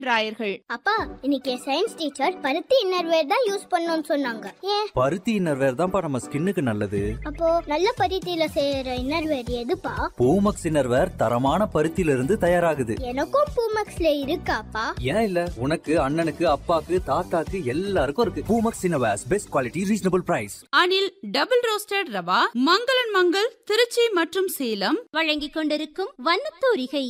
ராயர்கள் அப்பா இன்னைக்கு science teacher பருத்தி இன்னர்வேர் தான் யூஸ் பண்ணணும்னு சொன்னாங்க ஏன் பருத்தி இன்னர்வேர் தான்ப்பா நம்ம ஸ்கின்னுக்கு நல்லது அப்போ நல்ல பருத்தியில செய்யற இன்னர்வேர் எதுப்பா பூமக்ஸ் இன்னர்வேர் தரமான பருத்தியில இருந்து தயாராகுது எனக்கும் பூமக்ஸ்ல இருக்காப்பா ஏன் இல்ல உனக்கு அண்ணனுக்கு அப்பாக்கு தாத்தாக்கு எல்லாருக்கும் இருக்கு Poomex innerwears best quality reasonable price Anil double roasted ரவா மங்களன் மங்கள் திருச்சி மற்றும் சேலம் வழங்கிக் கொண்டிருக்கும் வண்ணத்தூரிகை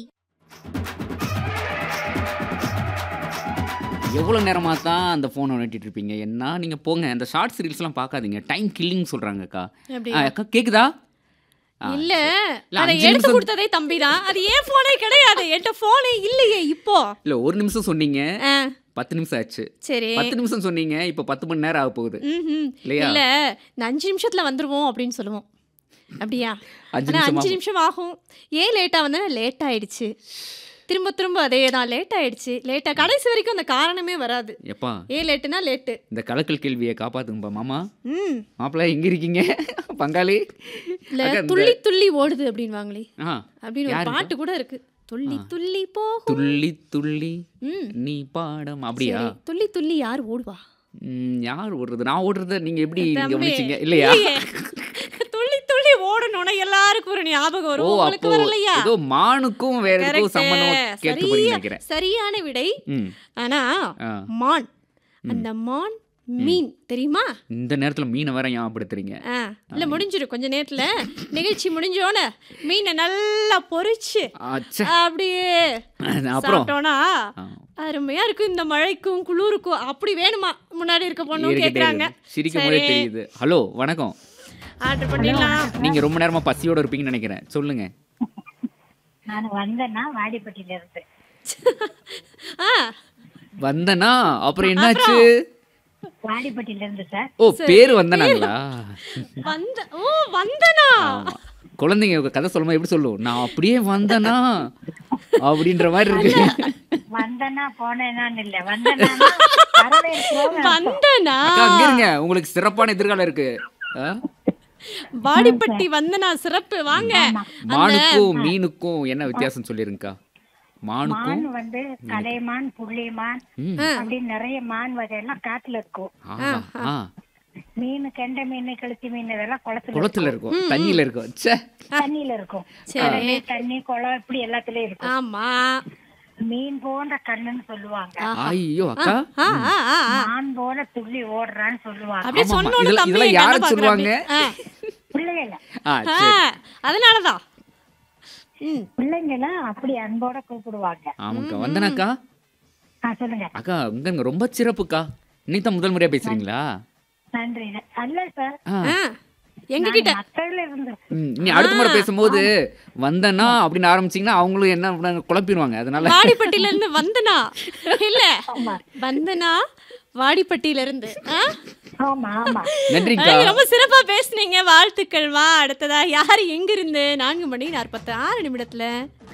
எவ்வளோ நேரமாக தான் அந்த ஃபோனை நட்டிட்டு இருப்பீங்க என்ன நீங்கள் போங்க அந்த ஷார்ட்ஸ் ரீல்ஸ்லாம் பார்க்காதீங்க டைம் கில்லிங் சொல்கிறாங்கக்கா அப்படியா? அக்கா கேட்குதா ஆ, இல்ல சரி. இல்ல, அதை அஞ்சு எடுத்து நிமிஷம் கொடுத்ததே தம்பி தான் அது ஏன் போனே கிடையாது என்கிட்ட போனே இல்லையே இப்போ இல்லை ஒரு நிமிஷம் சொன்னீங்க ஆ, பத்து நிமிஷம் ஆச்சு சரி பத்து நிமிஷம் சொன்னீங்க இப்போ பத்து மணி நேரம் ஆக போகுது ம்ஹும். இல்லையா? இல்ல இந்த அஞ்சு நிமிஷத்துல வந்துருவோம் அப்படின்னு சொல்லுவோம் அப்படியா அஞ்சு ஆனா நிமிஷம் அஞ்சு ஆகும். நிமிஷம் ஆகும் ஏன் லேட்டா வந்தா லேட் ஆயிடுச்சு திரும்ப திரும்ப அதே தான் லேட் ஆயிடுச்சு லேட்டா கடைசி வரைக்கும் அந்த காரணமே வராது எப்பா ஏன் லேட்டுனா லேட்டு இந்த கலக்கல் கேள்வியை காப்பாத்துங்கப்பா மாமா ம் மாப்பிள்ள எங்கே இருக்கீங்க பங்காளி இல்ல அக்கா, இந்த- துள்ளி துள்ளி ஓடுது அப்படின்வாங்களே ஆ அப்படின்னு ஒரு யாருக்கா? பாட்டு கூட இருக்கு துள்ளி துள்ளி போகும் துள்ளி துள்ளி ம் நீ பாடம் அப்படியா சரி, துள்ளி துள்ளி யார் ஓடுவா ம், யார் ஓடுறது நான் ஓடுறத நீங்கள் எப்படி தம்பி, கவனிச்சீங்க இல்லையா இல்லையே. துள்ளி துள்ளி ஓடணும்னா எல்லாருக்கும் ஒரு ஞாபகம் ஓ வரும் உங்களுக்கு அப்போ வரலையா ஏதோ மானுக்கும் வேற எதுக்கும் Correct. சம்பந்தம் கேட்டு போறீங்க சரியா- நினைக்கிறேன் சரியான விடை ம் ஆனா ஆ. மான் அந்த மான் மீன் தெரியுமா இந்த நேரத்துல மீனை வேற ஞாபகப்படுத்துறீங்க ஆ, இல்ல முடிஞ்சிடும் கொஞ்ச நேரத்துல நிகழ்ச்சி முடிஞ்சோன மீனை நல்லா பொரிச்சு அச்சே. அப்படியே அப்புறம் சாப்பிட்டோம்னா ஆ, அருமையா இருக்கு இந்த மழைக்கும் குளிருக்கும் அப்படி வேணுமா முன்னாடி இருக்க பொண்ணு இருக்கட்டே கேக்குறாங்க இருக்கு. சிரிக்கும் போதே சரி. தெரியுது ஹலோ வணக்கம் ஆர்டர் பண்ணிடலாம் நீங்க ரொம்ப நேரமா பசியோட இருப்பீங்கன்னு நினைக்கிறேன் சொல்லுங்க நான் வந்தேன்னா வாடிப்பட்டியில இருந்து ஆ வந்தனா அப்புறம் என்னாச்சு வாடிப்பட்டியில இருந்து சார் ஓ பேரு வந்தனாங்களா வந்த ஓ வந்தனா ஆமா. குழந்தைங்க உங்க கதை சொல்லும்போது எப்படி சொல்லும் நான் அப்படியே வந்தனா அப்படின்ற மாதிரி இருக்கு வந்தேன்னா போனேனான்னு இல்ல வந்தேன்னா வரவேற்கிறோம்னு அர்த்தம். வந்தனா அக்கா அங்க இருங்க உங்களுக்கு சிறப்பான எதிர்காலம் இருக்கு ஆ? வாடிப்பட்டி வந்தனா சிறப்பு வாங்க மானுக்கும் மீனுக்கும் என்ன வித்தியாசம் சொல்லிருங்கக்கா மானுக்கும் மான் வந்து கலைமான் புள்ளிமான் ம். அப்படின்னு நிறைய மான் வகையெல்லாம் காட்டுல இருக்கும் ஆஹா, ஆ மீன் கெண்டை மீன் கெளுத்தி மீன் இதெல்லாம் குளத்துல குளத்துல இருக்கும் தண்ணியில இருக்கும் ச்சே இருக்கும். தண்ணியில இருக்கும் சரி. கடலு, தண்ணி குளம் இப்படி எல்லாத்துலயும் இருக்கும் ஆமா மீன் போன்ற கண்ணுன்னு சொல்லுவாங்க ஐயோ அக்கா ஆ, ஆ, ஆ, ஆ. மான் போல துள்ளி ஓடுறான்னு சொல்லுவாங்க அப்படியே ஆமாமா. சொன்னோன்னு இதெல்லாம் தம்பி இதெல்லாம் என் யாரு கண்ணை பார்க்கற சொல்லுவாங்க அப்படி. பிள்ளைகள ஆ ஆ, சரி ஆ, அதனாலதான் ம் பிள்ளைங்கள அப்படி அன்போட கூப்பிடுவாங்க ஆமாக்கா வந்தனாக்கா ஆ சொல்லுங்க அக்கா உங்க ரொம்ப சிறப்புக்கா இன்னைக்கு தான் முதல் முறையா பேசுறீங்களா நன்றி அல்ல சார் ஆ. ஆ, எங்க கிட்ட மக்கள்ல இருந்து ம், நீ அடுத்த முறை பேசும்போது வந்தனா அப்படின்னு ஆரம்பிச்சீங்கன்னா அவங்களும் என்ன பண்ண- குழப்பிடுவாங்க அதனால வாடிப்பட்டியில இருந்து வந்தனா இல்ல வந்தனா வாடிப்பட்டியில இருந்து ஆ? ஆமா ஆமா நன்றிக்கா ஐய், ரொம்ப சிறப்பா பேசுனீங்க வாழ்த்துக்கள் வா அடுத்ததா யார் எங்க இருந்து நான்கு மணி நாற்பத்தி ஆறு நிமிடத்துல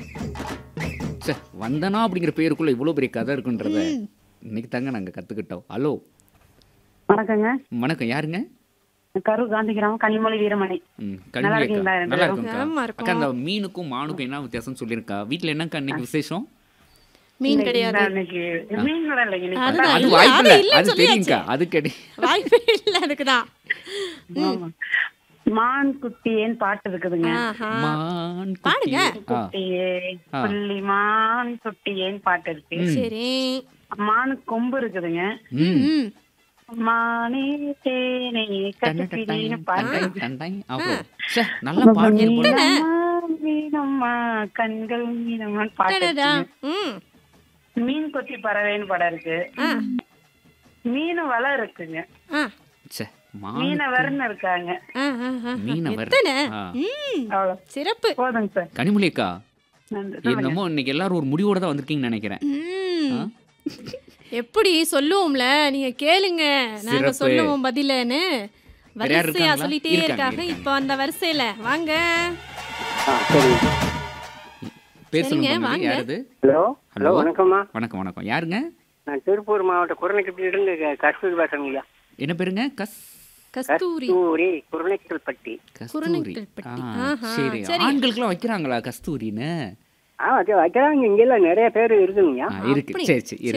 ச்சே, வந்தனா அப்படிங்கிற பேருக்குள்ள இவ்வளவு பெரிய கதை இருக்குன்றத இன்னைக்கு தாங்க நாங்க கத்துக்கிட்டோம் ஹலோ வணக்கங்க வணக்கம் யாருங்க கரூர் காந்தி கிராமம் கனிமொழி வீரமணி ம், நல்லா கனிமொழி இருக்கீங்களா அக்கா. ரெண்டு நல்லா பேரும்? இருக்கும்க்கா ஆமா, இருக்கும். அக்கா அந்த மீனுக்கும் மானுக்கும் என்ன வித்தியாசம் சொல்லியிருக்கா வீட்ல என்னக்கா இன்னைக்கு விசேஷம் மீன் கிடையாது இன்னைக்கு மீன் கூட இல்லைங்க இன்னைக்கு அதுதான். அது இல்ல, வாய்ப்பு அது இல்ல இல்லைன்னு அது சொல்லியாச்சு. தெரியுங்கக்கா அது கிடை வாய்ப்பே இல்ல அதுக்குதான் ஆமா. மான் குட்டியேன்னு பாட்டு இருக்குதுங்க ஆஹா. மான் பாடுங்க. குட்டி. ஆ. குட்டியே ஆ. புள்ளி மான் குட்டியேன்னு பாட்டு இருக்கு சரி மானுக்கு கொம்பு இருக்குதுங்க ம். ம் மானே தேனே கட்டுப்பிடின்னு பாட்டு டண்டாய், டண்டாய். அப்புறம், ச்சே, நல்லா பாடுங்க போல. மீனம்மா, மீனம்மா கண்கள் மீனம்மான்னு பாட்டு டடடா. இருக்குங்க. ம் மீன் கொத்தி பறவைன்னு படம் இருக்கு ஆ. மீன் வலை இருக்குங்க ஆ ச்சே, மான் மீனவர்னு இருக்காங்க ஆ, ஆ, ஆ. மீனவர். எத்தனை? ஆ. ம் அவ்வளவு சிறப்பு போதுங்க சார் கனிமொழி அக்கா நன்றி சொல்லுங்க. என்னமோ இன்னைக்கு எல்லாரும் ஒரு முடிவோட தான் வந்திருக்கீங்கன்னு நினைக்கிறேன் ம். ஆ? எப்படி சொல்லுவோம்ல நீங்க கேளுங்க நாங்க சிறப்பு. சொல்லுவோம் பதிலன்னு வேற யார் வரிசையா இருக்காங்களா? சொல்லிட்டே இருக்காங்க, இருக்காங்க இருக்காங்க. இப்போ அந்த வரிசையில வாங்க பேர் சரிங்க, சொல்லுங்க வாங்க. யார் இது ஹலோ ஹலோ. ஹலோ வணக்கம்மா வணக்கம் வணக்கம் யாருங்க நான் திருப்பூர் மாவட்ட குரணைக்கட்டிலிருந்து க- கஸ்தூரி பேசுறேங்கய்யா என்ன பேருங்க கஸ் கஸ்தூரி கஸ்தூரி குரணைக்கல்பட்டி கஸ்தூரி குருணைக்கல்பட்டி. ஆ, ஆஹா, சரி சரி. ஆண்களுக்குலாம் வைக்கிறாங்களா கஸ்தூரின்னு ஆ அது வைக்கிறாங்க இங்கெல்லாம் நிறைய பேர் இருக்குங்கய்யா ஆ, இருக்கு அப்படி. சரி சரி